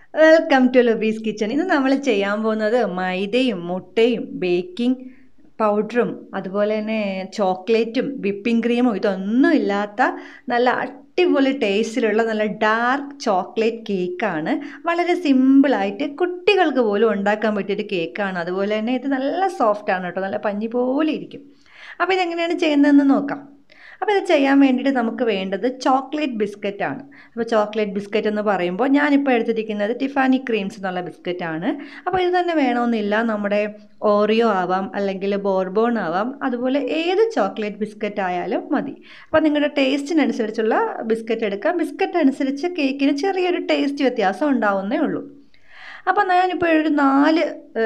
welcome to ലുബീസ് kitchen ഇന്ന് നമ്മൾ ചെയ്യാൻ പോകുന്നത് മൈദയും മുട്ടയും ബേക്കിംഗ് പൗഡറും അതുപോലെ തന്നെ ചോക്ലേറ്റും വിപ്പിംഗ് ക്രീമും ഇതൊന്നും ഇല്ലാത്ത നല്ല അടിപൊളി ടേസ്റ്റിലുള്ള നല്ല ഡാർക്ക് ചോക്ലേറ്റ് കേക്കാണ് വളരെ സിമ്പിളായിട്ട് കുട്ടികൾക്ക് പോലും ഉണ്ടാക്കാൻ പറ്റിയൊരു കേക്കാണ് അതുപോലെ തന്നെ ഇത് നല്ല സോഫ്റ്റ് ആണ് കേട്ടോ നല്ല പഞ്ഞി പോലെ ഇരിക്കും അപ്പോൾ ഇതെങ്ങനെയാണ് ചെയ്യുന്നതെന്ന് നോക്കാം അപ്പോൾ ഇത് ചെയ്യാൻ വേണ്ടിയിട്ട് നമുക്ക് വേണ്ടത് ചോക്ലേറ്റ് ബിസ്ക്കറ്റ് ആണ് അപ്പോൾ ചോക്ലേറ്റ് ബിസ്ക്കറ്റ് എന്ന് പറയുമ്പോൾ ഞാനിപ്പോൾ എടുത്തിരിക്കുന്നത് ടിഫാനി ക്രീംസ് എന്നുള്ള ബിസ്ക്കറ്റ് ആണ് അപ്പോൾ ഇത് തന്നെ വേണമെന്നില്ല നമ്മുടെ ഓറിയോ ആവാം അല്ലെങ്കിൽ ബോർബോൺ ആവാം അതുപോലെ ഏത് ചോക്ലേറ്റ് ബിസ്ക്കറ്റ് ആയാലും മതി അപ്പോൾ നിങ്ങളുടെ ടേസ്റ്റിനനുസരിച്ചുള്ള ബിസ്ക്കറ്റ് എടുക്കാം ബിസ്ക്കറ്റ് അനുസരിച്ച് കേക്കിന് ചെറിയൊരു ടേസ്റ്റ് വ്യത്യാസം ഉണ്ടാവുന്നേ ഉള്ളൂ അപ്പോൾ ഞാനിപ്പോൾ ഒരു നാല്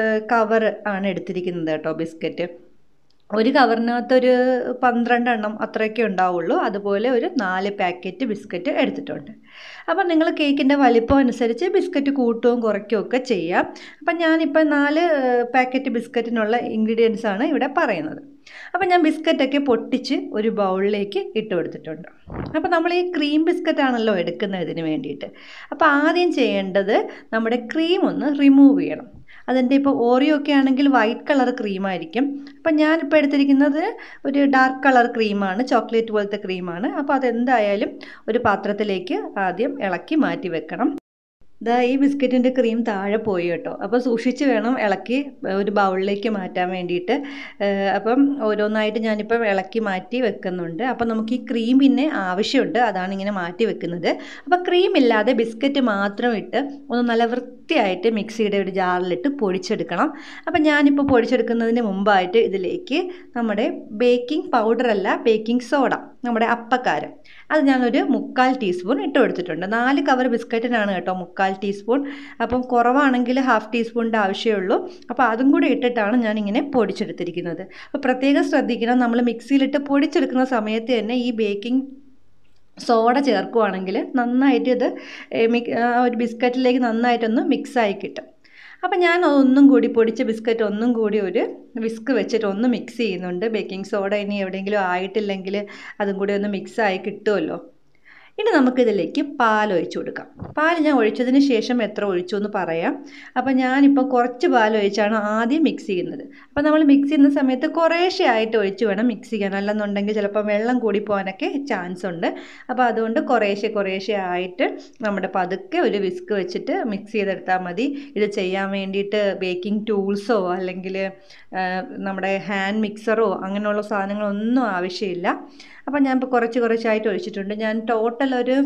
കവർ ആണ് എടുത്തിരിക്കുന്നത് കേട്ടോ ബിസ്ക്കറ്റ് ഒരു കവറിനകത്തൊരു പന്ത്രണ്ടെണ്ണം അത്രയൊക്കെ ഉണ്ടാവുള്ളൂ അതുപോലെ ഒരു നാല് പാക്കറ്റ് ബിസ്ക്കറ്റ് എടുത്തിട്ടുണ്ട് അപ്പം നിങ്ങൾ കേക്കിൻ്റെ വലിപ്പം അനുസരിച്ച് ബിസ്ക്കറ്റ് കൂട്ടുകയും കുറയ്ക്കുകയും ഒക്കെ ചെയ്യാം അപ്പം ഞാനിപ്പോൾ നാല് പാക്കറ്റ് ബിസ്ക്കറ്റിനുള്ള ഇൻഗ്രീഡിയൻസ് ആണ് ഇവിടെ പറയുന്നത് അപ്പം ഞാൻ ബിസ്ക്കറ്റൊക്കെ പൊട്ടിച്ച് ഒരു ബൗളിലേക്ക് ഇട്ട് കൊടുത്തിട്ടുണ്ട് അപ്പോൾ നമ്മൾ ഈ ക്രീം ബിസ്ക്കറ്റ് ആണല്ലോ എടുക്കുന്നത് ഇതിന് വേണ്ടിയിട്ട് അപ്പോൾ ആദ്യം ചെയ്യേണ്ടത് നമ്മുടെ ക്രീം ഒന്ന് റിമൂവ് ചെയ്യണം അതിൻ്റെ ഇപ്പോൾ ഓറിയോ ഒക്കെ ആണെങ്കിൽ വൈറ്റ് കളർ ക്രീമായിരിക്കും അപ്പം ഞാനിപ്പോൾ എടുത്തിരിക്കുന്നത് ഒരു ഡാർക്ക് കളർ ക്രീമാണ് ചോക്ലേറ്റ് പോലത്തെ ക്രീമാണ് അപ്പോൾ അതെന്തായാലും ഒരു പാത്രത്തിലേക്ക് ആദ്യം ഇളക്കി മാറ്റി വെക്കണം ഇതാ ഈ ബിസ്ക്കറ്റിൻ്റെ ക്രീം താഴെ പോയി കേട്ടോ അപ്പോൾ സൂക്ഷിച്ച് വേണം ഇളക്കി ഒരു ബൗളിലേക്ക് മാറ്റാൻ വേണ്ടിയിട്ട് അപ്പം ഓരോന്നായിട്ട് ഞാനിപ്പം ഇളക്കി മാറ്റി വെക്കുന്നുണ്ട് അപ്പം നമുക്ക് ഈ ക്രീം പിന്നെ ആവശ്യമുണ്ട് അതാണ് ഇങ്ങനെ മാറ്റി വെക്കുന്നത് അപ്പോൾ ക്രീം ഇല്ലാതെ ബിസ്ക്കറ്റ് മാത്രം ഇട്ട് ഒന്ന് നല്ല വൃത്തിയായിട്ട് മിക്സിയുടെ ഒരു ജാറിലിട്ട് പൊടിച്ചെടുക്കണം അപ്പം ഞാനിപ്പോൾ പൊടിച്ചെടുക്കുന്നതിന് മുമ്പായിട്ട് ഇതിലേക്ക് നമ്മുടെ ബേക്കിംഗ് പൗഡർ അല്ല ബേക്കിംഗ് സോഡ നമ്മുടെ അപ്പക്കാരം അത് ഞാനൊരു മുക്കാൽ ടീസ്പൂൺ ഇട്ട് കൊടുത്തിട്ടുണ്ട് നാല് കവർ ബിസ്ക്കറ്റിനാണ് കേട്ടോ മുക്കാൽ ടീസ്പൂൺ അപ്പം കുറവാണെങ്കിൽ ഹാഫ് ടീസ്പൂണിൻ്റെ ആവശ്യമുള്ളൂ അപ്പോൾ അതും കൂടി ഇട്ടിട്ടാണ് ഞാനിങ്ങനെ പൊടിച്ചെടുത്തിരിക്കുന്നത് അപ്പോൾ പ്രത്യേകം ശ്രദ്ധിക്കണം നമ്മൾ മിക്സിയിലിട്ട് പൊടിച്ചെടുക്കുന്ന സമയത്ത് തന്നെ ഈ ബേക്കിംഗ് സോഡ ചേർക്കുവാണെങ്കിൽ നന്നായിട്ട് ഇത് ഒരു ബിസ്ക്കറ്റിലേക്ക് നന്നായിട്ടൊന്ന് മിക്സായി കിട്ടും അപ്പം ഞാൻ ഒന്നും കൂടി പൊടിച്ച ബിസ്ക്കറ്റ് ഒന്നും കൂടി ഒരു വിസ്ക് വെച്ചിട്ട് ഒന്ന് മിക്സ് ചെയ്യുന്നുണ്ട് ബേക്കിംഗ് സോഡ ഇനി എവിടെയെങ്കിലും ആയിട്ടില്ലെങ്കിൽ അതും കൂടി ഒന്ന് മിക്സായി കിട്ടുമല്ലോ ഇനി നമുക്കിതിലേക്ക് പാൽ ഒഴിച്ചു കൊടുക്കാം പാൽ ഞാൻ ഒഴിച്ചതിന് ശേഷം എത്ര ഒഴിച്ചു എന്ന് പറയാം അപ്പോൾ ഞാനിപ്പോൾ കുറച്ച് പാൽ ഒഴിച്ചാണ് ആദ്യം മിക്സ് ചെയ്യുന്നത് അപ്പോൾ നമ്മൾ മിക്സ് ചെയ്യുന്ന സമയത്ത് കുറേശ്ശെ ആയിട്ട് ഒഴിച്ച് വേണം മിക്സ് ചെയ്യാൻ അല്ലെന്നുണ്ടെങ്കിൽ ചിലപ്പോൾ വെള്ളം കൂടി പോകാനൊക്കെ ചാൻസ് ഉണ്ട് അപ്പോൾ അതുകൊണ്ട് കുറേശ്ശെ കുറേശ്ശെ ആയിട്ട് നമ്മുടെ പതുക്കെ ഒരു വിസ്ക് വെച്ചിട്ട് മിക്സ് ചെയ്തെടുത്താൽ മതി ഇത് ചെയ്യാൻ വേണ്ടിയിട്ട് ബേക്കിംഗ് ടൂൾസോ അല്ലെങ്കിൽ നമ്മുടെ ഹാൻഡ് മിക്സറോ അങ്ങനെയുള്ള സാധനങ്ങളൊന്നും ആവശ്യമില്ല അപ്പം ഞാൻ ഇപ്പോൾ കുറച്ച് കുറച്ചായിട്ട് ഒഴിച്ചിട്ടുണ്ട് ഞാൻ ടോട്ടൽ ഒരു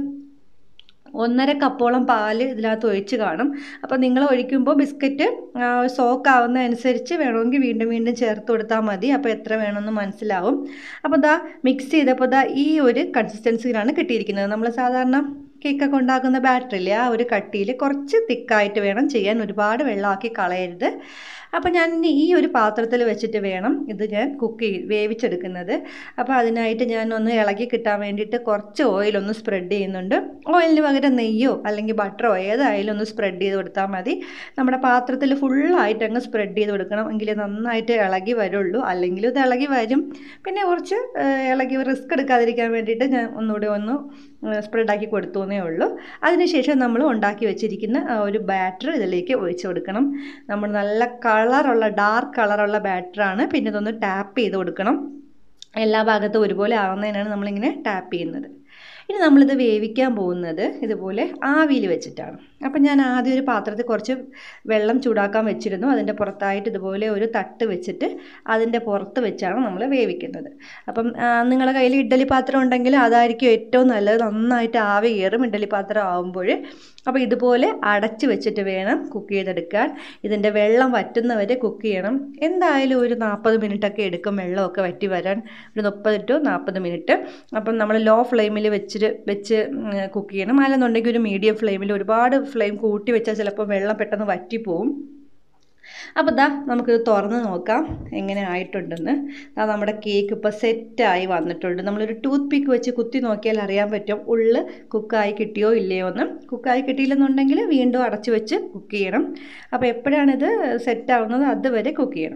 ഒന്നര കപ്പോളം പാല് ഇതിനകത്ത് ഒഴിച്ച് കാണും അപ്പോൾ നിങ്ങൾ ഒഴിക്കുമ്പോൾ ബിസ്ക്കറ്റ് സോക്ക് ആവുന്നതനുസരിച്ച് വേണമെങ്കിൽ വീണ്ടും വീണ്ടും ചേർത്ത് കൊടുത്താൽ മതി അപ്പോൾ എത്ര വേണമെന്ന് മനസ്സിലാവും അപ്പോൾ ദാ മിക്സ് ചെയ്തപ്പോൾ ദാ ഈ ഒരു കൺസിസ്റ്റൻസിയിലാണ് കിട്ടിയിരിക്കുന്നത് നമ്മൾ സാധാരണ കേക്കൊക്കെ ഉണ്ടാക്കുന്ന ബാറ്ററില്ലേ ആ ഒരു കട്ടിയിൽ കുറച്ച് തിക്കായിട്ട് വേണം ചെയ്യാൻ ഒരുപാട് വെള്ളമാക്കി കളയരുത് അപ്പോൾ ഞാൻ ഈ ഒരു പാത്രത്തിൽ വെച്ചിട്ട് വേണം ഇത് ഞാൻ കുക്ക് ചെയ്ത് വേവിച്ചെടുക്കുന്നത് അപ്പോൾ അതിനായിട്ട് ഞാൻ ഒന്ന് ഇളകി കിട്ടാൻ വേണ്ടിയിട്ട് കുറച്ച് ഓയിലൊന്ന് സ്പ്രെഡ് ചെയ്യുന്നുണ്ട് ഓയിലിന് പകരം നെയ്യോ അല്ലെങ്കിൽ ബട്ടറോ ഏതായാലും ഒന്ന് സ്പ്രെഡ് ചെയ്ത് കൊടുത്താൽ മതി നമ്മുടെ പാത്രത്തിൽ ഫുള്ളായിട്ട് അങ്ങ് സ്പ്രെഡ് ചെയ്ത് കൊടുക്കണം എങ്കിലേ നന്നായിട്ട് ഇളകി വരുള്ളൂ അല്ലെങ്കിൽ ഇത് ഇളകി വരും പിന്നെ കുറച്ച് ഇളകി റിസ്ക് എടുക്കാതിരിക്കാൻ വേണ്ടിയിട്ട് ഞാൻ ഒന്നുകൂടി ഒന്ന് സ്പ്രെഡാക്കി കൊടുത്തു എന്നേ ഉള്ളൂ അതിനുശേഷം നമ്മൾ ഉണ്ടാക്കി വെച്ചിരിക്കുന്ന ഒരു ബാറ്റർ ഇതിലേക്ക് ഒഴിച്ചു കൊടുക്കണം നമ്മൾ നല്ല കളറുള്ള ഡാർക്ക് കളറുള്ള ബാറ്ററാണ് പിന്നെ ഇതൊന്ന് ടാപ്പ് ചെയ്ത് കൊടുക്കണം എല്ലാ ഭാഗത്തും ഒരുപോലെ ആവുന്നതിനാണ് നമ്മളിങ്ങനെ ടാപ്പ് ചെയ്യുന്നത് ഇനി നമ്മളിത് വേവിക്കാൻ പോകുന്നത് ഇതുപോലെ ആവിയിൽ വെച്ചിട്ടാണ് അപ്പം ഞാൻ ആദ്യം ഒരു പാത്രത്തിൽ കുറച്ച് വെള്ളം ചൂടാക്കാൻ വെച്ചിരുന്നു അതിൻ്റെ പുറത്തായിട്ട് ഇതുപോലെ ഒരു തട്ട് വെച്ചിട്ട് അതിൻ്റെ പുറത്ത് വെച്ചാണ് നമ്മൾ വേവിക്കുന്നത് അപ്പം നിങ്ങളുടെ കയ്യിൽ ഇഡ്ഡലി പാത്രം ഉണ്ടെങ്കിൽ അതായിരിക്കും ഏറ്റവും നല്ലത് നന്നായിട്ട് ആവി കയറും ഇഡ്ഡലി പാത്രം ആവുമ്പോൾ അപ്പോൾ ഇതുപോലെ അടച്ച് വെച്ചിട്ട് വേണം കുക്ക് ചെയ്തെടുക്കാൻ ഇതിൻ്റെ വെള്ളം വറ്റുന്നവരെ കുക്ക് ചെയ്യണം എന്തായാലും ഒരു നാൽപ്പത് മിനിറ്റൊക്കെ എടുക്കും വെള്ളമൊക്കെ വറ്റി വരാൻ ഒരു മുപ്പത് ടു നാൽപ്പത് മിനിറ്റ് അപ്പം നമ്മൾ ലോ ഫ്ലെയിമിൽ വെച്ചിട്ട് വെച്ച് കുക്ക് ചെയ്യണം അല്ലെന്നുണ്ടെങ്കിൽ ഒരു മീഡിയം ഫ്ലെയിമിൽ ഒരുപാട് ഫ്ലെയിം കൂട്ടി വെച്ചാൽ ചിലപ്പോൾ വെള്ളം പെട്ടെന്ന് വറ്റിപ്പോവും അപ്പോൾ ദാ നമുക്കിത് തുറന്ന് നോക്കാം എങ്ങനെ ആയിട്ടുണ്ടെന്ന് ദാ നമ്മുടെ കേക്ക് ഇപ്പോൾ സെറ്റായി വന്നിട്ടുണ്ട് നമ്മളൊരു ടൂത്ത് പിക്ക് വെച്ച് കുത്തി നോക്കിയാൽ അറിയാൻ പറ്റും ഉള്ള് കുക്കായി കിട്ടിയോ ഇല്ലയോ എന്ന് കുക്കായി കിട്ടിയില്ലെന്നുണ്ടെങ്കിൽ വീണ്ടും അടച്ചു വെച്ച് കുക്ക് ചെയ്യണം അപ്പോൾ എപ്പോഴാണിത് സെറ്റാവുന്നത് അതുവരെ കുക്ക് ചെയ്യണം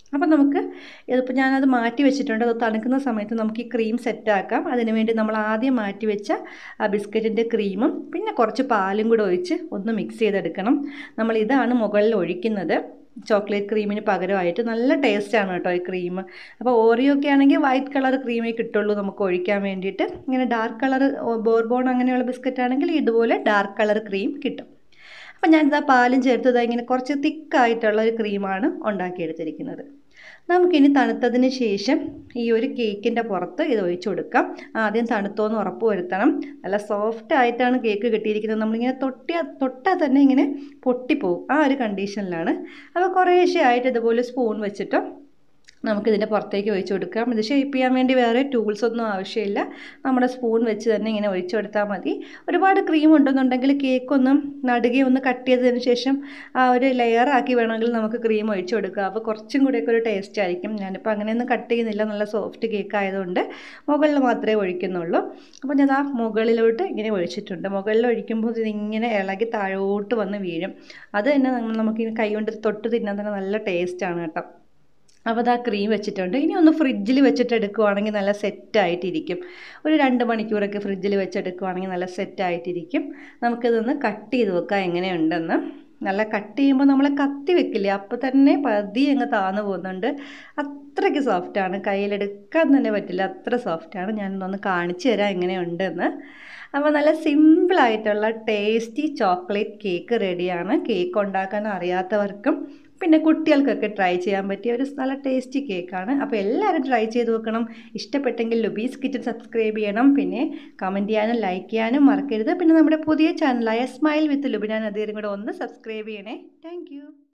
അപ്പം നമുക്ക് ഇതിപ്പോൾ ഞാനത് മാറ്റി വെച്ചിട്ടുണ്ട് അത് തണുക്കുന്ന സമയത്ത് നമുക്ക് ഈ ക്രീം സെറ്റാക്കാം അതിന് വേണ്ടി നമ്മൾ ആദ്യം മാറ്റി വെച്ച ആ ബിസ്ക്കറ്റിൻ്റെ ക്രീമും പിന്നെ കുറച്ച് പാലും കൂടെ ഒഴിച്ച് ഒന്ന് മിക്സ് ചെയ്തെടുക്കണം നമ്മൾ ഇതാണ് മുകളിൽ ഒഴിക്കുന്നത് ചോക്ലേറ്റ് ക്രീമിന് പകരമായിട്ട് നല്ല ടേസ്റ്റാണ് കേട്ടോ ഈ ക്രീം അപ്പോൾ ഓറിയോ ഒക്കെ ആണെങ്കിൽ വൈറ്റ് കളർ ക്രീമേ കിട്ടുള്ളൂ നമുക്ക് ഒഴിക്കാൻ വേണ്ടിയിട്ട് ഇങ്ങനെ ഡാർക്ക് കളർ ബോർബോൺ അങ്ങനെയുള്ള ബിസ്ക്കറ്റ് ആണെങ്കിൽ ഇതുപോലെ ഡാർക്ക് കളർ ക്രീം കിട്ടും അപ്പം ഞാനിതാ പാലും ചേർത്തത് ഇങ്ങനെ കുറച്ച് തിക്കായിട്ടുള്ള ഒരു ക്രീമാണ് ഉണ്ടാക്കിയെടുത്തിരിക്കുന്നത് നമുക്കിനി തണുത്തതിന് ശേഷം ഈ ഒരു കേക്കിൻ്റെ പുറത്ത് ഇത് ഒഴിച്ചു കൊടുക്കാം ആദ്യം തണുത്തോന്ന് ഉറപ്പ് വരുത്തണം നല്ല സോഫ്റ്റ് ആയിട്ടാണ് കേക്ക് കിട്ടിയിരിക്കുന്നത് നമ്മളിങ്ങനെ തൊട്ടിയാൽ തൊട്ടാൽ തന്നെ ഇങ്ങനെ പൊട്ടിപ്പോവും ആ ഒരു കണ്ടീഷനിലാണ് അപ്പോൾ കുറേശ്ശെ ആയിട്ട് ഇതുപോലെ സ്പൂൺ വെച്ചിട്ട് നമുക്കിതിൻ്റെ പുറത്തേക്ക് ഒഴിച്ചു കൊടുക്കാം ഇത് ഷേപ്പ് ചെയ്യാൻ വേണ്ടി വേറെ ടൂൾസ് ഒന്നും ആവശ്യമില്ല നമ്മുടെ സ്പൂൺ വെച്ച് തന്നെ ഇങ്ങനെ ഒഴിച്ചു കൊടുത്താൽ മതി ഒരുപാട് ക്രീം ഉണ്ടെന്നുണ്ടെങ്കിൽ കേക്ക് ഒന്ന് നടുകെ ഒന്ന് കട്ട് ചെയ്തതിന് ശേഷം ആ ഒരു ലെയർ ആക്കി വേണമെങ്കിൽ നമുക്ക് ക്രീം ഒഴിച്ചു കൊടുക്കുക അപ്പോൾ കുറച്ചും കൂടെയൊക്കെ ഒരു ടേസ്റ്റ് ആയിരിക്കും ഞാനിപ്പോൾ അങ്ങനെയൊന്നും കട്ട് ചെയ്യുന്നില്ല നല്ല സോഫ്റ്റ് കേക്ക് ആയതുകൊണ്ട് മുകളിൽ മാത്രമേ ഒഴിക്കുന്നുള്ളൂ അപ്പോൾ ഞാൻ ആ മുകളിലോട്ട് ഇങ്ങനെ ഒഴിച്ചിട്ടുണ്ട് മുകളിൽ ഒഴിക്കുമ്പോൾ ഇതിങ്ങനെ ഇളകി താഴോട്ട് വന്ന് വീഴും അത് തന്നെ നമുക്ക് കൈ കൊണ്ട് തൊട്ട് തിന്നാൻ തന്നെ നല്ല ടേസ്റ്റാണ് കേട്ടോ അപ്പോൾ അത് ആ ക്രീം വെച്ചിട്ടുണ്ട് ഇനി ഒന്ന് ഫ്രിഡ്ജിൽ വെച്ചിട്ട് എടുക്കുവാണെങ്കിൽ നല്ല സെറ്റായിട്ടിരിക്കും ഒരു രണ്ട് മണിക്കൂറൊക്കെ ഫ്രിഡ്ജിൽ വെച്ചെടുക്കുവാണെങ്കിൽ നല്ല സെറ്റായിട്ടിരിക്കും നമുക്കിതൊന്ന് കട്ട് ചെയ്ത് വെക്കാം എങ്ങനെയുണ്ടെന്ന് നല്ല കട്ട് ചെയ്യുമ്പോൾ നമ്മൾ കത്തി വെക്കില്ലേ അപ്പോൾ തന്നെ പതിയെ അങ്ങ് താന്നു പോകുന്നുണ്ട് അത്രയ്ക്ക് സോഫ്റ്റാണ് കയ്യിലെടുക്കാൻ തന്നെ പറ്റില്ല അത്ര സോഫ്റ്റാണ് ഞാനൊന്ന് കാണിച്ചു തരാം എങ്ങനെയുണ്ടെന്ന് അപ്പോൾ നല്ല സിമ്പിളായിട്ടുള്ള ടേസ്റ്റി ചോക്ലേറ്റ് കേക്ക് റെഡിയാണ് കേക്ക് ഉണ്ടാക്കാൻ അറിയാത്തവർക്കും പിന്നെ കുട്ടികൾക്കൊക്കെ ട്രൈ ചെയ്യാൻ പറ്റിയ ഒരു നല്ല ടേസ്റ്റി കേക്കാണ് അപ്പോൾ എല്ലാവരും ട്രൈ ചെയ്ത് നോക്കണം ഇഷ്ടപ്പെട്ടെങ്കിൽ ലുബീസ് കിച്ചൺ സബ്സ്ക്രൈബ് ചെയ്യണം പിന്നെ കമൻറ്റ് ചെയ്യാനും ലൈക്ക് ചെയ്യാനും മറക്കരുത് പിന്നെ നമ്മുടെ പുതിയ ചാനലായ സ്മൈൽ വിത്ത് ലുബിനാൻ അതേരും കൂടെ ഒന്ന് സബ്സ്ക്രൈബ് ചെയ്യണേ താങ്ക്